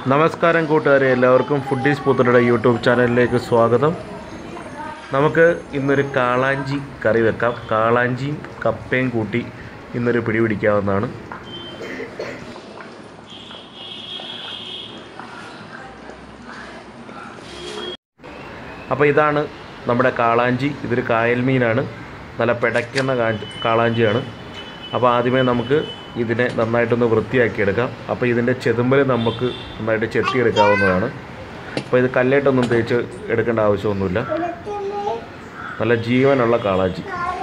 നമസ്കാരം കൂട്ടുകാരെ എല്ലാവർക്കും ഫുഡീസ് പുത്തരുടെ യൂട്യൂബ് ചാനലിലേക്ക് സ്വാഗതം നമുക്ക് ഇന്നൊരു കാളാഞ്ചി കറി വെക്കാം കാളാഞ്ചിയും കപ്പയും കൂട്ടി ഇന്നൊരു പിടി പിടിക്കാവുന്നതാണ് അപ്പോൾ ഇതാണ് നമ്മുടെ കാളാഞ്ചി ഇതൊരു കായൽ മീനാണ് നല്ല പിടയ്ക്കുന്ന കാ- കാളാഞ്ചിയാണ് അപ്പോൾ ആദ്യമേ നമുക്ക് ഇതിനെ നന്നായിട്ടൊന്ന് വൃത്തിയാക്കിയെടുക്കാം അപ്പോൾ ഇതിൻ്റെ ചെതുമ്പൽ നമുക്ക് നന്നായിട്ട് ചെത്തിയെടുക്കാവുന്നതാണ് അപ്പോൾ ഇത് കല്ലേട്ടൊന്നും തേച്ച് എടുക്കേണ്ട ആവശ്യമൊന്നുമില്ല നല്ല ജീവനുള്ള കാളാഞ്ചി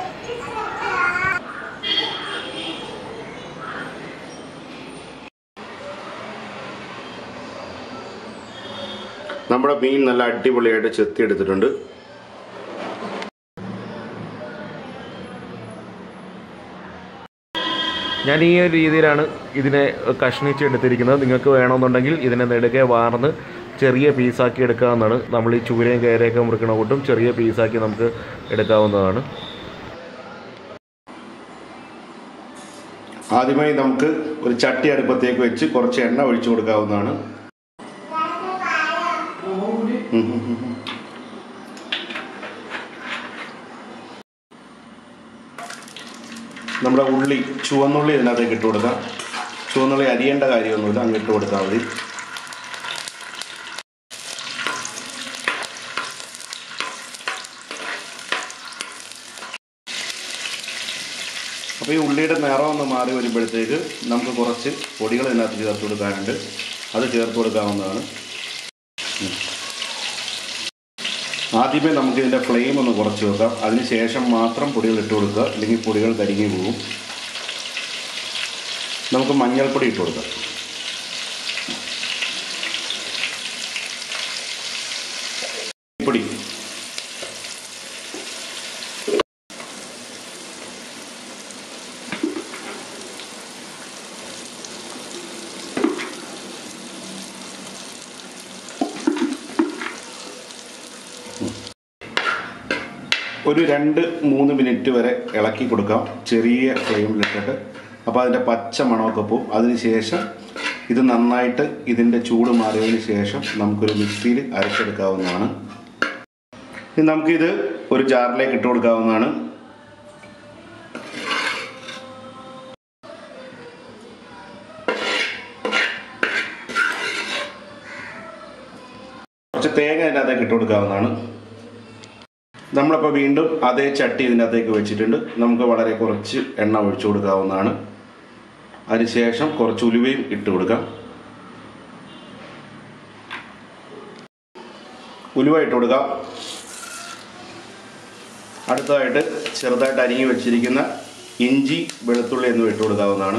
നമ്മുടെ മീൻ നല്ല അടിപൊളിയായിട്ട് ചെത്തിയെടുത്തിട്ടുണ്ട് ഞാൻ ഈ ഒരു രീതിയിലാണ് ഇതിനെ കഷ്ണിച്ച് എടുത്തിരിക്കുന്നത് നിങ്ങൾക്ക് വേണമെന്നുണ്ടെങ്കിൽ ഇതിനെ നെടുകെ വാർന്ന് ചെറിയ പീസാക്കി എടുക്കാവുന്നതാണ് നമ്മൾ ഈ ചൂരയും കയറയൊക്കെ മുറിക്കണ കൂട്ടും ചെറിയ പീസാക്കി നമുക്ക് എടുക്കാവുന്നതാണ് ആദ്യമായി നമുക്ക് ഒരു ചട്ടി അടുപ്പത്തേക്ക് വെച്ച് കുറച്ച് എണ്ണ ഒഴിച്ചു കൊടുക്കാവുന്നതാണ് ഉം ഉം ഉം ഉം. നമ്മുടെ ഉള്ളി ചുവന്നുള്ളി ഇതിനകത്തേക്ക് ഇട്ട് കൊടുക്കാം ചുവന്നുള്ളി അരിയേണ്ട കാര്യമൊന്നുമില്ല അങ്ങ് ഇട്ട് കൊടുത്താൽ മതി അപ്പോൾ ഈ ഉള്ളിയുടെ നിറം ഒന്ന് മാറി വരുമ്പോഴത്തേക്ക് നമുക്ക് കുറച്ച് പൊടികൾ ഇതിനകത്ത് ചേർത്ത് കൊടുക്കാനുണ്ട് അത് ചേർത്ത് കൊടുക്കാവുന്നതാണ് ഉം. ആദ്യമേ നമുക്ക് ഇതിൻ്റെ ഫ്ലെയിം ഒന്ന് കുറച്ച് വെക്കാം അതിന് ശേഷം മാത്രം പൊടികൾ ഇട്ട് കൊടുക്കുക അല്ലെങ്കിൽ പൊടികൾ കരിഞ്ഞു പോകും നമുക്ക് മഞ്ഞൾപ്പൊടി ഇട്ട് കൊടുക്കാം പൊടി ഒരു രണ്ട് മൂന്ന് മിനിറ്റ് വരെ ഇളക്കി കൊടുക്കാം ചെറിയ ഫ്ലെയിമിലിട്ടിട്ട് അപ്പോൾ അതിൻ്റെ പച്ച മണമൊക്കെ പോവും അതിനുശേഷം ഇത് നന്നായിട്ട് ഇതിൻ്റെ ചൂട് മാറിയതിന് ശേഷം നമുക്കൊരു മിക്സിയിൽ അരച്ചെടുക്കാവുന്നതാണ് ഇനി നമുക്കിത് ഒരു ജാറിലേക്ക് ഇട്ട് കൊടുക്കാവുന്നതാണ് കുറച്ച് തേങ്ങ ഇതിനകത്തേക്ക് ഇട്ട് കൊടുക്കാവുന്നതാണ് നമ്മളിപ്പോൾ വീണ്ടും അതേ ചട്ടി ഇതിനകത്തേക്ക് വെച്ചിട്ടുണ്ട് നമുക്ക് വളരെ കുറച്ച് എണ്ണ ഒഴിച്ചു കൊടുക്കാവുന്നതാണ് അതിനുശേഷം കുറച്ച് ഉലുവയും ഇട്ട് കൊടുക്കാം ഉലുവ ഇട്ട് കൊടുക്കാം അടുത്തതായിട്ട് ചെറുതായിട്ട് അരിഞ്ഞു വെച്ചിരിക്കുന്ന ഇഞ്ചി വെളുത്തുള്ളി എന്നിവ ഇട്ട് കൊടുക്കാവുന്നതാണ്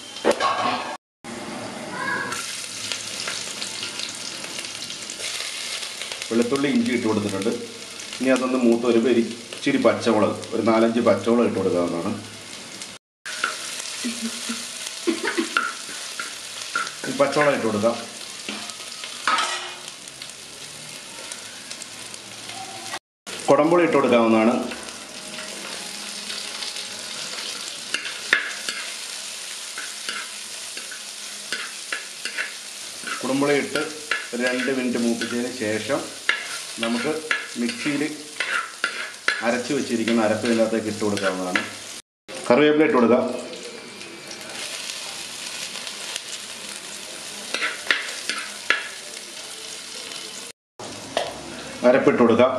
വെളുത്തുള്ളി ഇഞ്ചി ഇട്ട് കൊടുത്തിട്ടുണ്ട് ഇനി അതൊന്ന് മൂത്ത് വരുമ്പോൾ ഒരു ഇച്ചിരി പച്ചമുളക് ഒരു നാലഞ്ച് പച്ചമുളക് ഇട്ട് കൊടുക്കാവുന്നതാണ് ഈ പച്ചമുളക് ഇട്ട് കൊടുക്കാം കുടമ്പുളി ഇട്ട് കൊടുക്കാവുന്നതാണ് കുടമ്പുളി ഇട്ട് ഒരു രണ്ട് മിനിറ്റ് മൂപ്പിച്ചതിന് ശേഷം നമുക്ക് മിക്സിയിൽ അരച്ച് വെച്ചിരിക്കുന്ന അരപ്പ് ഇതിനകത്തേക്ക് ഇട്ട് കൊടുക്കാവുന്നതാണ് കറിവേപ്പില ഇട്ട് കൊടുക്കാം അരപ്പിട്ട് കൊടുക്കാം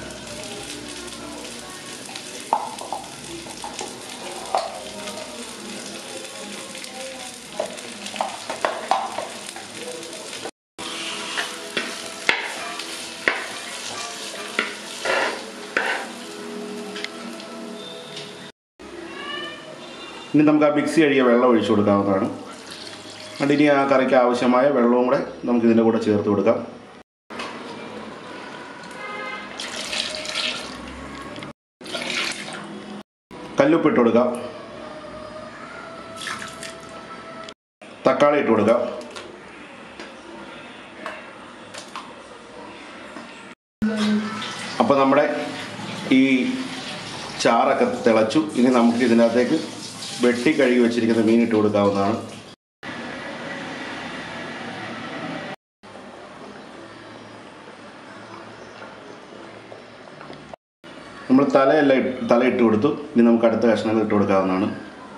ഇനി നമുക്ക് ആ മിക്സി കഴിയ വെള്ളം ഒഴിച്ചു കൊടുക്കാവുന്നതാണ് എന്നിട്ട് ഇനി ആ കറിക്ക് ആവശ്യമായ വെള്ളവും കൂടെ നമുക്ക് ഇതിൻ്റെ കൂടെ ചേർത്ത് കൊടുക്കാം കല്ലുപ്പ് ഇട്ട് കൊടുക്കാം തക്കാളി ഇട്ട് കൊടുക്കാം അപ്പോൾ നമ്മുടെ ഈ ചാറൊക്കെ തിളച്ചു ഇനി നമുക്ക് ഇതിനകത്തേക്ക് വെട്ടി കഴുകി വെച്ചിരിക്കുന്ന മീൻ ഇട്ട് കൊടുക്കാവുന്നതാണ് നമ്മൾ തലയെല്ലാം ഇട്ട്- തല ഇട്ട് കൊടുത്തു ഇനി നമുക്ക് അടുത്ത കഷ്ണങ്ങൾ ഇട്ട് കൊടുക്കാവുന്നതാണ്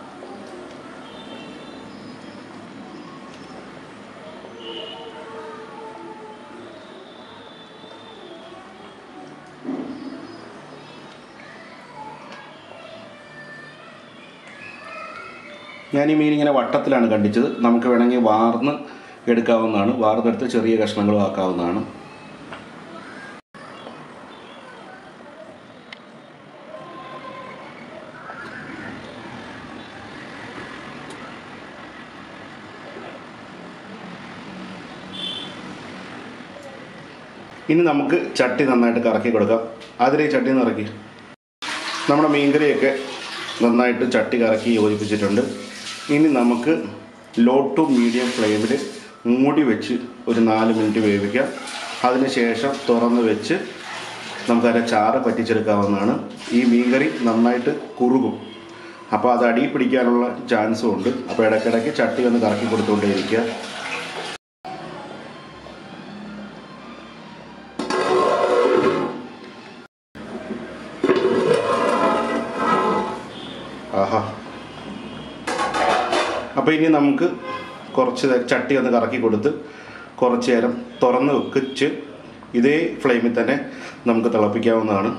ഞാൻ ഈ മീൻ ഇങ്ങനെ വട്ടത്തിലാണ് കണ്ടിച്ചത് നമുക്ക് വേണമെങ്കിൽ വാർന്ന് എടുക്കാവുന്നതാണ് വാർന്നെടുത്ത് ചെറിയ കഷ്ണങ്ങളും ആക്കാവുന്നതാണ് ഇനി നമുക്ക് ചട്ടി നന്നായിട്ട് കറക്കി കൊടുക്കാം അതിൽ ഈ ചട്ടി നിറക്കി നമ്മുടെ മീൻകറിയൊക്കെ നന്നായിട്ട് ചട്ടി കറക്കി യോജിപ്പിച്ചിട്ടുണ്ട് ഇനി നമുക്ക് ലോ ടു മീഡിയം ഫ്ലെയിമിൽ മൂടി വെച്ച് ഒരു നാല് മിനിറ്റ് വേവിക്കാം അതിനുശേഷം തുറന്ന് വെച്ച് നമുക്കതിൻ്റെ ചാറ് പറ്റിച്ചെടുക്കാവുന്നതാണ് ഈ മീൻകറി നന്നായിട്ട് കുറുകും അപ്പോൾ അത് അടി പിടിക്കാനുള്ള ചാൻസും ഉണ്ട് അപ്പോൾ ഇടയ്ക്കിടയ്ക്ക് ചട്ടി ഒന്ന് കറക്കി കൊടുത്തുകൊണ്ടേയിരിക്കുക ആഹാ അപ്പോൾ ഇനി നമുക്ക് കുറച്ച് നേരം ചട്ടി ഒന്ന് കറക്കി കൊടുത്ത് കുറച്ച് നേരം തുറന്ന് വെച്ച് ഇതേ ഫ്ലെയിമിൽ തന്നെ നമുക്ക് തിളപ്പിക്കാവുന്നതാണ്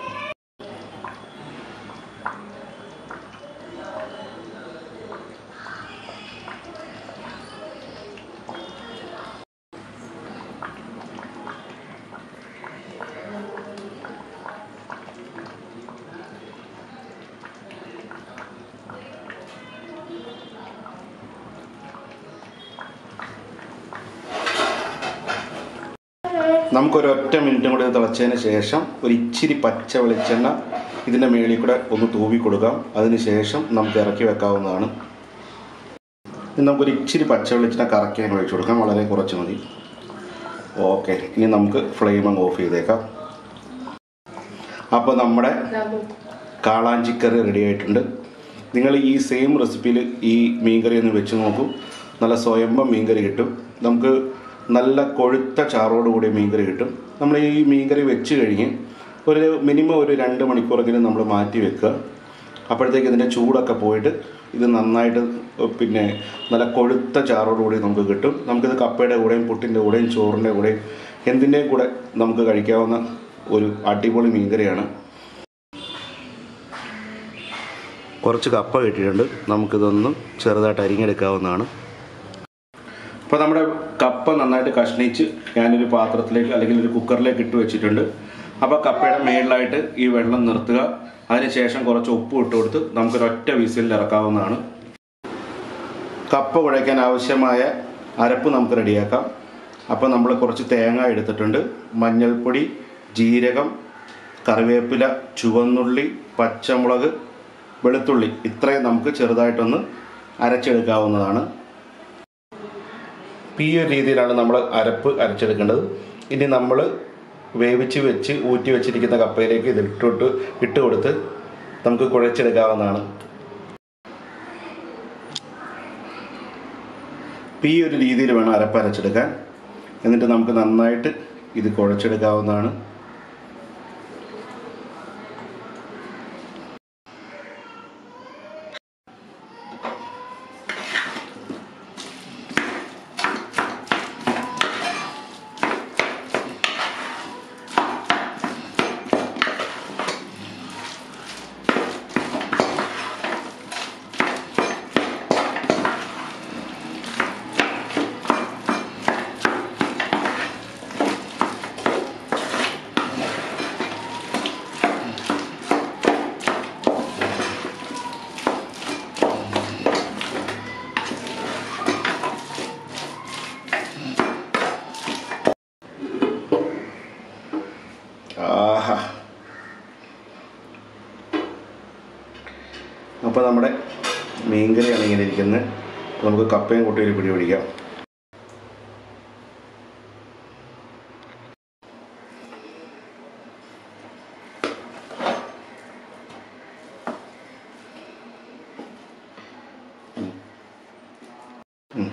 നമുക്കൊരു ഒറ്റ മിനിറ്റും കൂടി ഇത് തിളച്ചതിന് ശേഷം ഒരു ഇച്ചിരി പച്ച വെളിച്ചെണ്ണ ഇതിൻ്റെ മേളിൽ കൂടെ ഒന്ന് തൂവി കൊടുക്കാം അതിന് ശേഷം നമുക്ക് ഇറക്കി വെക്കാവുന്നതാണ് ഇനി നമുക്കൊരു ഇച്ചിരി പച്ച വെളിച്ചെണ്ണ കറക്കാൻ ഒഴിച്ചു കൊടുക്കാം വളരെ കുറച്ച് മതി ഓക്കെ ഇനി നമുക്ക് ഫ്ലെയിം അങ്ങ് ഓഫ് ചെയ്തേക്കാം അപ്പോൾ നമ്മുടെ കാളാഞ്ചിക്കറി റെഡി ആയിട്ടുണ്ട് നിങ്ങൾ ഈ സെയിം റെസിപ്പിയിൽ ഈ മീൻകറി ഒന്ന് വെച്ച് നോക്കൂ നല്ല സ്വയംഭം മീൻകറി കിട്ടും നമുക്ക് നല്ല കൊഴുത്ത ചാറോട് കൂടിയ മീൻകറി കിട്ടും നമ്മൾ ഈ മീൻകറി വെച്ച് കഴിഞ്ഞ് ഒരു മിനിമം ഒരു രണ്ട് മണിക്കൂറെങ്കിലും നമ്മൾ മാറ്റി വെക്കുക അപ്പോഴത്തേക്ക് ഇതിൻ്റെ ചൂടൊക്കെ പോയിട്ട് ഇത് നന്നായിട്ട് പിന്നെ നല്ല കൊഴുത്ത ചാറോട് കൂടി നമുക്ക് കിട്ടും നമുക്കിത് കപ്പയുടെ കൂടെയും പുട്ടിൻ്റെ കൂടെയും ചോറിൻ്റെ കൂടെയും എന്തിൻ്റെയും കൂടെ നമുക്ക് കഴിക്കാവുന്ന ഒരു അടിപൊളി മീൻകറിയാണ് കുറച്ച് കപ്പ കിട്ടിയിട്ടുണ്ട് നമുക്കിതൊന്ന് ചെറുതായിട്ട് അരിഞ്ഞെടുക്കാവുന്നതാണ് അപ്പോൾ നമ്മുടെ കപ്പ നന്നായിട്ട് കഷ്ണിച്ച് ഞാനൊരു പാത്രത്തിലേക്ക് അല്ലെങ്കിൽ ഒരു കുക്കറിലേക്ക് ഇട്ട് വെച്ചിട്ടുണ്ട് അപ്പോൾ കപ്പയുടെ മേളിലായിട്ട് ഈ വെള്ളം നിർത്തുക അതിനുശേഷം കുറച്ച് ഉപ്പ് ഇട്ട് കൊടുത്ത് നമുക്കൊരൊറ്റ വിസിലിൽ ഇറക്കാവുന്നതാണ് കപ്പ കുഴയ്ക്കാൻ ആവശ്യമായ അരപ്പ് നമുക്ക് റെഡിയാക്കാം അപ്പോൾ നമ്മൾ കുറച്ച് തേങ്ങ എടുത്തിട്ടുണ്ട് മഞ്ഞൾപ്പൊടി ജീരകം കറിവേപ്പില ചുവന്നുള്ളി പച്ചമുളക് വെളുത്തുള്ളി ഇത്രയും നമുക്ക് ചെറുതായിട്ടൊന്ന് അരച്ചെടുക്കാവുന്നതാണ് ഈ ഒരു രീതിയിലാണ് നമ്മൾ അരപ്പ് അരച്ചെടുക്കേണ്ടത് ഇനി നമ്മൾ വേവിച്ച് വെച്ച് ഊറ്റി വെച്ചിരിക്കുന്ന കപ്പയിലേക്ക് ഇത് ഇട്ടിട്ട് ഇട്ട് കൊടുത്ത് നമുക്ക് കുഴച്ചെടുക്കാവുന്നതാണ് ഇപ്പം ഈ ഒരു രീതിയിൽ വേണം അരപ്പ് അരച്ചെടുക്കാൻ എന്നിട്ട് നമുക്ക് നന്നായിട്ട് ഇത് കുഴച്ചെടുക്കാവുന്നതാണ് ആഹാ അപ്പോൾ നമ്മുടെ മീൻകറിയാണ് ഇങ്ങനെ ഇരിക്കുന്നത് അപ്പോൾ നമുക്ക് കപ്പയും കൂട്ടി ഒരു പിടി പിടിക്കാം ഉം.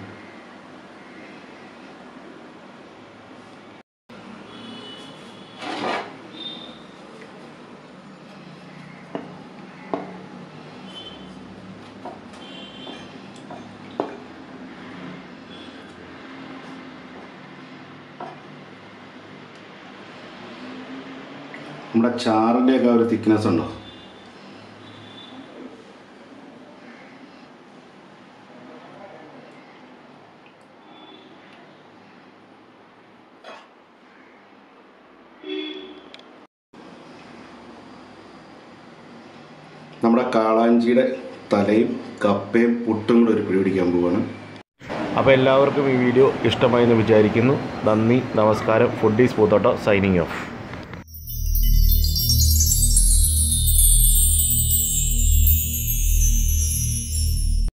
നമ്മുടെ ചാറിൻ്റെയൊക്കെ ഒരു തിക്നെസ് ഉണ്ടോ നമ്മുടെ കാളാഞ്ചിയുടെ തലയും കപ്പയും പുട്ടും കൂടെ ഒരു പിടി പിടിക്കാൻ പോവാണ് അപ്പോൾ എല്ലാവർക്കും ഈ വീഡിയോ ഇഷ്ടമായി എന്ന് വിചാരിക്കുന്നു നന്ദി നമസ്കാരം ഫുഡ് ഈസ് പൂത്തോട്ടോ സൈനിങ് ഓഫ്